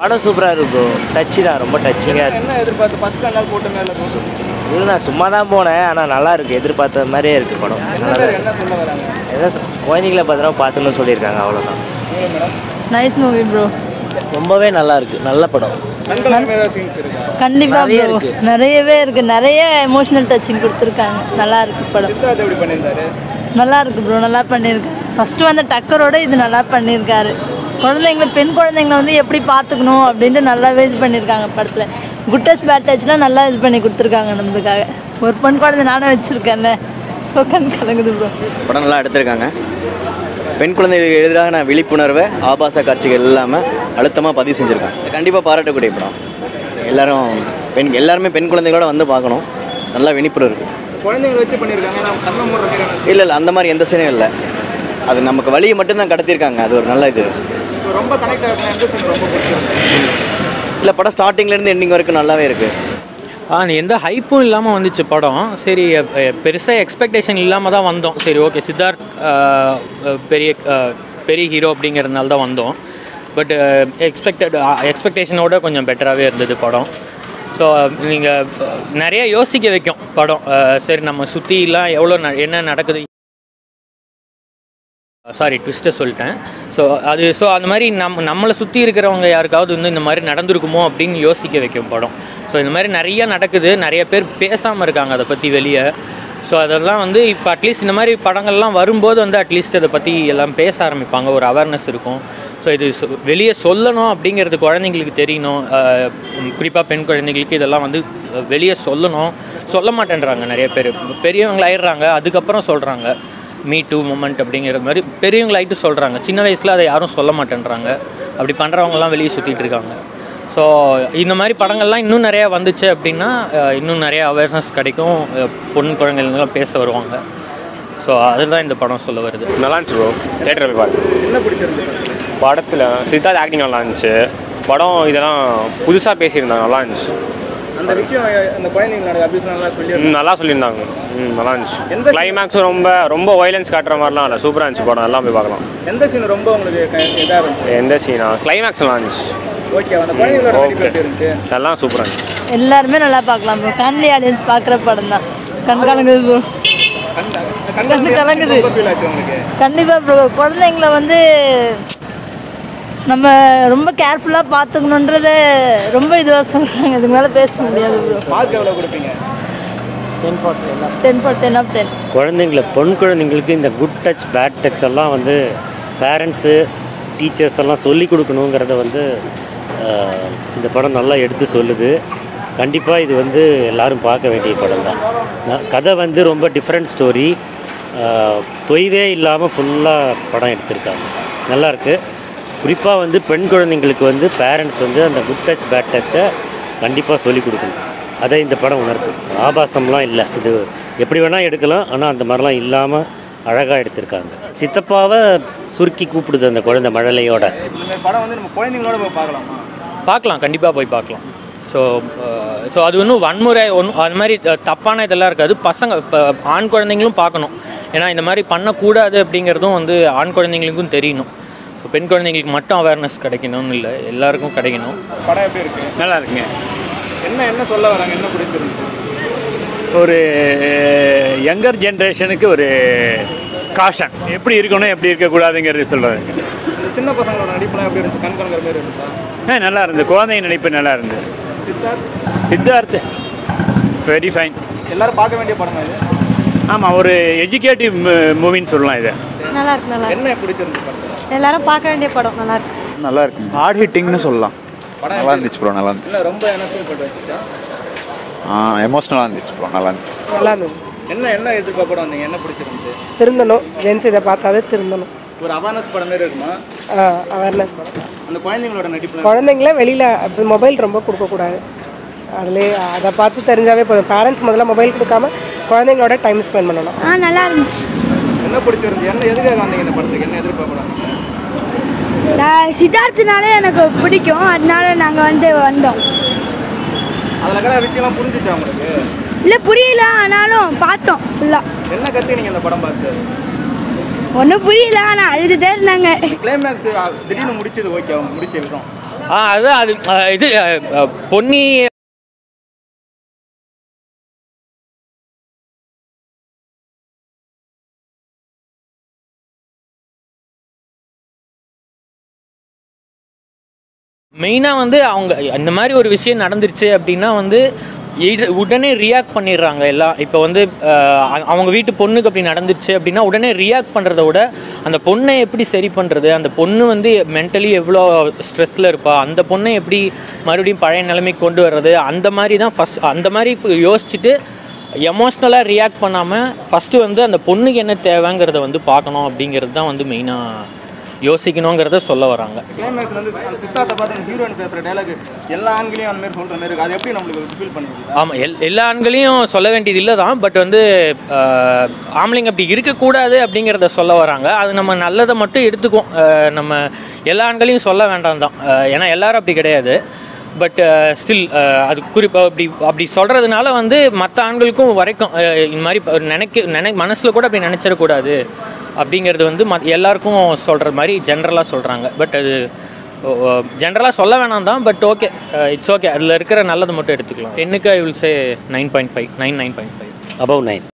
படம் சூப்பராக இருக்கும் டச்சு தான் ரொம்ப டச்சிங்காக இருக்கு என்ன எதிர்பார்த்து ஃபர்ஸ்ட் நாள் போட்ட மேல இல்லை நான் சும்மா தான் போனேன் ஆனால் நல்லா இருக்கு எதிர்பார்த்த மாதிரியே இருக்கு படம் நல்லா தான் என்ன சொல்ல வராங்க இருக்கு. ஏதோ சொ- குழந்தைங்கள பத்திரமா பார்த்துன்னு சொல்லியிருக்காங்க அவ்வளோதான் நீங்க மேடம் நைஸ் மூவி ப்ரோ ரொம்பவே நல்லா இருக்கு நல்ல படம் கண்கலங்க ஏதாவது சீன்ஸ் இருக்கா கண்டிப்பா நிறைய ப்ரோ இருக்கு. நிறையவே இருக்கு நிறைய எமோஷனல் டச்சிங் கொடுத்துருக்காங்க நல்லா இருக்கு படம் சித்தார்த் எப்படி பண்ணியிருந்தாரு நல்லா இருக்கு ப்ரோ நல்லா பண்ணியிருக்காரு ஃபர்ஸ்ட் வந்து டக்கரோட இது நல்லா பண்ணியிருக்காரு குழந்தைங்கள பெண் குழந்தைங்கள வந்து எப்படி பார்த்துக்கணும் அப்படின்ட்டு நல்லாவே இது பண்ணியிருக்காங்க படத்தில் குட் டச் பேட் டச்லாம் நல்லா இது பண்ணி கொடுத்துருக்காங்க நம்மளுக்காக ஒரு பெண் குழந்தை நானும் வச்சுருக்கேன்ல ஸோ கண் கலங்குது ப்ரோ படம் நல்லா எடுத்திருக்காங்க பெண் குழந்தைகளுக்கு எதிரான விழிப்புணர்வை ஆபாச காட்சிகள் இல்லாமல் அழுத்தமாக பதிவு செஞ்சுருக்காங்க கண்டிப்பாக பாராட்டக்கூடிய படம் எல்லாரும் பெண் எல்லாருமே பெண் குழந்தைகளோட வந்து பார்க்கணும் நல்லா விழிப்புணர்வு இருக்குது குழந்தைங்களை வச்சு பண்ணியிருக்காங்க நான் கண்ணை மூடுற மாதிரி இல்லை இல்லை அந்த மாதிரி எந்த சீனும் இல்லை அது நமக்கு வழியை மட்டும்தான் கடத்தியிருக்காங்க அது ஒரு நல்ல இது இப்போ ரொம்ப கனெக்ட் ஆகுது எந்த சீன் ரொம்ப பிடிச்சிருக்கு இல்லை படம் ஸ்டார்டிங்லேருந்து எண்டிங் வரைக்கும் நல்லாவே இருக்குது ஆ எந்த ஹைப்பும் இல்லாமல் வந்துச்சு படம் சரி பெருசாக எக்ஸ்பெக்டேஷன் இல்லாமல் தான் வந்தோம் சரி ஓகே சித்தார்த் அஹ், அஹ், பெரிய அஹ், பெரிய ஹீரோ அப்படிங்கிறதுனால தான் வந்தோம் பட் எக்ஸ்பெக்டட் எக்ஸ்பெக்டேஷனோட கொஞ்சம் பெட்டராகவே இருந்தது படம் ஸோ நீங்கள் நிறைய யோசிக்க வைக்கும் படம் அஹ், சரி நம்ம சுற்றிலாம் எவ்வளோ ந என்ன நடக்குது சாரி ட்விஸ்ட்டை சொல்லிட்டேன் ஸோ அது ஸோ அந்த மாதிரி நம்ம நம்மளை சுற்றி இருக்கிறவங்க யாருக்காவது வந்து இந்த மாதிரி நடந்திருக்குமோ அப்படின்னு யோசிக்க வைக்கும் படம் ஸோ இந்த மாதிரி நிறைய நடக்குது நிறைய பேர் பேசாமல் இருக்காங்க அதை பற்றி வெளியே ஸோ அதெல்லாம் வந்து இப்போ அட்லீஸ்ட் இந்த மாதிரி படங்கள்லாம் வரும்போது வந்து அட்லீஸ்ட் அதை பற்றி எல்லாம் பேச ஆரம்பிப்பாங்க ஒரு அவேர்னஸ் இருக்கும் ஸோ இது சொ- வெளியே சொல்லணும் அப்படிங்கிறது குழந்தைங்களுக்கு தெரியணும் குறிப்பாக பெண் குழந்தைங்களுக்கு இதெல்லாம் வந்து வெளியே சொல்லணும் சொல்ல மாட்டேன்றாங்க நிறைய பேர் பெரியவங்களாயிடுறாங்க அதுக்கப்புறம் சொல்கிறாங்க மீ டூ மூமெண்ட் அப்படிங்கிறது மாதிரி பெரியவங்களாயிட்டு சொல்கிறாங்க சின்ன வயசில் அதை யாரும் சொல்ல மாட்டேன்றாங்க அப்படி பண்ணுறவங்கலாம் வெளியே சுற்றிட்டு இருக்காங்க ஸோ இந்த மாதிரி படங்கள்லாம் இன்னும் நிறையா வந்துச்சு அப்படின்னா அஹ், இன்னும் நிறைய அவேர்னஸ் கிடைக்கும் அஹ், பொண்ணு குழந்தைங்களாம் பேச வருவாங்க ஸோ அதுதான் இந்த படம் சொல்ல வருது நல்லா இருந்துச்சு ப்ரோ தேட்டரில் போய் பார்த்தேன் என்ன பிடிச்சிருந்து படத்தில் சித்தார்த் ஆக்டிங் நல்லா இருந்துச்சு படம் இதெல்லாம் புதுசாக பேசியிருந்தாங்க நல்லா இருந்துச்சு அந்த விஷயம் அந்த குழந்தைங்க நடக்குது அப்படி நல்லா சொல்லி ம், நல்லா சொல்லியிருந்தாங்க ம் நல்லா இருந்துச்சு எந்த கிளைமேக்ஸும் ரொம்ப ரொம்ப வயலன்ஸ் காட்டுற மாதிரிலாம் இல்லை சூப்பராக இருந்துச்சு படம் எல்லாம் போய் பார்க்கலாம் எந்த சீன் ரொம்ப உங்களுக்கு இதாக இருந்துச்சு எந்த சீனா கிளைமேக்ஸ் நல்லா இருந்துச்சு ஓகே அந்த குழந்தைங்களோட நடிப்பு ஓகே எப்படி இருந்துச்சு எல்லாம் சூப்பராக இருந்துச்சு எல்லாருமே நல்லா பார்க்கலாம் ப்ரோ ஃபேமிலி ஆடியன்ஸ் பார்க்குற படம் தான் கண் கலங்குது ப்ரோ கண்ணு கலங்குது. ரொம்ப ஃபீல் ஆச்சு உங்களுக்கு கண்டிப்பாக ப்ரோ குழந்தைங்கள வந்து நம்ம ரொம்ப கேர்ஃபுல்லாக பார்த்துக்கணுன்றத ரொம்ப இதுவாக சொல்கிறாங்க இதுக்கு மேலே பேச முடியாது ப்ரோ மார்க் எவ்வளோ கொடுப்பீங்க ten for ten of ten குழந்தைங்கள பொன் குழந்தைங்களுக்கு இந்த குட் டச் பேட் டச் எல்லாம் வந்து பேரண்ட்ஸு டீச்சர்ஸ் எல்லாம் சொல்லி கொடுக்கணுங்கிறத வந்து ஆஹ், இந்த படம் நல்லா எடுத்து சொல்லுது கண்டிப்பாக இது வந்து எல்லாரும் பார்க்க வேண்டிய படம் தான் ந- கதை வந்து ரொம்ப டிஃப்ரெண்ட் ஸ்டோரி தொய்வே இல்லாமல் ஃபுல்லாக படம் எடுத்திருக்காங்க நல்லாயிருக்கு குறிப்பாக வந்து பெண் குழந்தைங்களுக்கு வந்து பேரண்ட்ஸ் வந்து அந்த குட் டச் பேட் டச்சை கண்டிப்பாக சொல்லிக் கொடுக்கணும் அதை இந்த படம் உணர்த்து ஆபாசம்லாம் இல்லை இது எப்படி வேணால் எடுக்கலாம் ஆனால் அந்த மாதிரிலாம் இல்லாமல் அழகாக எடுத்திருக்காங்க சித்தப்பாவை சுருக்கி கூப்பிடுது அந்த குழந்தை மழலையோட இந்த படம் வந்து நம்ம குழந்தைங்களோட போய் பார்க்கலாமா பார்க்கலாம் கண்டிப்பாக போய் பார்க்கலாம் ஸோ ஸோ அது ஒன்றும் வன்முறை ஒன்றும் அது மாதிரி த- தப்பான இதெல்லாம் இருக்காது பசங்க இப்போ ஆண் குழந்தைங்களும் பார்க்கணும் ஏன்னா இந்த மாதிரி பண்ணக்கூடாது அப்படிங்கிறதும் வந்து ஆண் குழந்தைங்களுக்கும் தெரியணும் ஸோ பெண் குழந்தைங்களுக்கு மட்டும் அவேர்னஸ் கிடைக்கணும்னு இல்லை எல்லாருக்கும் கிடைக்கணும் படம் எப்படி இருக்கு நல்லா இருக்குங்க என்ன என்ன சொல்ல வராங்க என்ன பிடிச்சிருக்கு ஒரு யங்கர் ஜென்ரேஷனுக்கு ஒரு காஷன் எப்படி இருக்கணும் எப்படி இருக்கக்கூடாதுங்கிறது சொல்கிறாங்க இந்த சின்ன பசங்களோட நடிப்புலாம் எப்படி இருந்துச்சு கண் கலங்குற மாதிரி இருந்துச்சா ஆ நல்லா இருந்தது குழந்தைங்க நடிப்பு நல்லா இருந்தது சித்தார்த் சித்தார்த் வெரி ஃபைன் எல்லாரும் பார்க்க வேண்டிய படம் இது ஆமாம் ஒரு எஜுகேட்டிவ் மூவின்னு சொல்லலாம் இதை நல்லா இருக்கு நல்லா என்ன பிடிச்சிருந்து படத்தில் எல்லாரும் பார்க்க வேண்டிய படம் நல்லா இருக்கு நல்லா இருக்கு ஹார்ட் ஹிட்டிங்னு சொல்லலாம் நல்லா இருந்துச்சு ப்ரோ நல்லா இருந்துச்சு என்ன ரொம்ப என்ன ஃபீல் பண்ண வச்சுச்சா ஆ எமோஷ்னலாக இருந்துச்சு ப்ரோ நல்லா இருந்துச்சு நல்லா இருந்தது என்ன என்ன எதிர்பார்ப்பட வந்தீங்க என்ன பிடிச்சிருந்து திருந்தணும் ஜென்ஸ் இதை பார்த்தாதே திருந்தணும் ஒரு அவேர்னஸ் படம் மாதிரி இருக்குமா அவேர்னஸ் படம் அந்த குழந்தைங்களோட நடிப்புல குழந்தைங்கள வெளியில் மொபைல் ரொம்ப கொடுக்கக்கூடாது அதிலே அதை பார்த்து தெரிஞ்சாவே போதும் பேரண்ட்ஸ் முதல்ல மொபைல் கொடுக்காம குழந்தைங்களோட டைம் ஸ்பெண்ட் பண்ணணும் ஆ நல்லா இருந்துச்சு என்ன பிடிச்சிருந்து என்ன எதுக்காக வந்தீங்க இந்த படத்துக்கு என்ன எதிர்பார்ப்பட வந்தீங்க நான் சித்தார்த்தனாலே எனக்கு பிடிக்கும் அதனால நாங்கள் வந்து வந்தோம் அதில் இருக்கிற விஷயம்லாம் புரிஞ்சுச்சா உங்களுக்கு இல்லை புரியல ஆனாலும் பார்த்தோம் ஃபுல்லாக என்ன கற்றுக்கினீங்க இந்த படம் பார்த்து ஒன்றும் புரியல ஆனால் அழுதுட்டே இருந்தாங்க கிளைமேக்ஸ் திடீர்னு முடிச்சது ஓகே அவங்க முடிச்ச விதம் ஆ அதுதான் அது அஹ், இது அஹ், அஹ், பொன்னி மெயினாக வந்து அவங்க இந்த மாதிரி ஒரு விஷயம் நடந்துருச்சு அப்படின்னா வந்து இது உடனே ரியாக்ட் பண்ணிடுறாங்க எல்லாம் இப்போ வந்து அஹ், அ- அவங்க வீட்டு பொண்ணுக்கு அப்படி நடந்துருச்சு அப்படின்னா உடனே ரியாக்ட் பண்ணுறத விட அந்த பொண்ணை எப்படி சரி பண்ணுறது அந்த பொண்ணு வந்து மென்டலி எவ்வளோ ஸ்ட்ரெஸ்ஸில் இருப்பா அந்த பொண்ணை எப்படி மறுபடியும் பழைய நிலைமைக்கு கொண்டு வர்றது அந்த மாதிரி தான் ஃபஸ்ட் அந்த மாதிரி யோசிச்சுட்டு எமோஷ்னலாக ரியாக்ட் பண்ணாமல் ஃபஸ்ட்டு வந்து அந்த பொண்ணுக்கு என்ன தேவைங்கிறத வந்து பார்க்கணும் அப்படிங்கிறது தான் வந்து மெயினாக யோசிக்கணுங்கிறத சொல்ல வராங்க கிளைமேக்ஸ்ல வந்து அந்த சித்தார்த்தை பார்த்து ஹீரோயின் பேசுற டைலாக் எல்லா ஆண்களையும் அந்த மாதிரி சொல்ற மாதிரி இருக்கு அது எப்படி நம்மளுக்கு ஃபீல் பண்ணுது ஆமாம் எல் எல்லா ஆண்களையும் சொல்ல வேண்டியது இல்லை தான் பட் வந்து ஆஹ், ஆம்பளைங்க அப்படி இருக்கக்கூடாது அப்படிங்கிறத சொல்ல வராங்க அது நம்ம நல்லதை மட்டும் எடுத்துக்குவோம் ஆஹ், நம்ம எல்லா ஆண்களையும் சொல்ல வேண்டாம் தான் ஆஹ், ஏன்னா எல்லாரும் அப்படி கிடையாது பட் ஸ்டில் அது குறிப்பாக அப்படி அப்படி சொல்கிறதுனால வந்து மற்ற ஆண்களுக்கும் வரைக்கும் ஆஹ், இந்த மாதிரி இப்ப நினைக்க நினை மனசில் கூட அப்படி நினச்சிடக்கூடாது அப்படிங்கிறது வந்து மத் எல்லாருக்கும் சொல்கிற மாதிரி ஜென்ரலாக சொல்கிறாங்க பட் அது ஜென்ரலாக சொல்ல வேணாம் தான் பட் ஓகே இட்ஸ் ஓகே அதில் இருக்கிற நல்லதை மட்டும் எடுத்துக்கலாம் டென்னுக்கு I will say nine point five nine nine point five above nine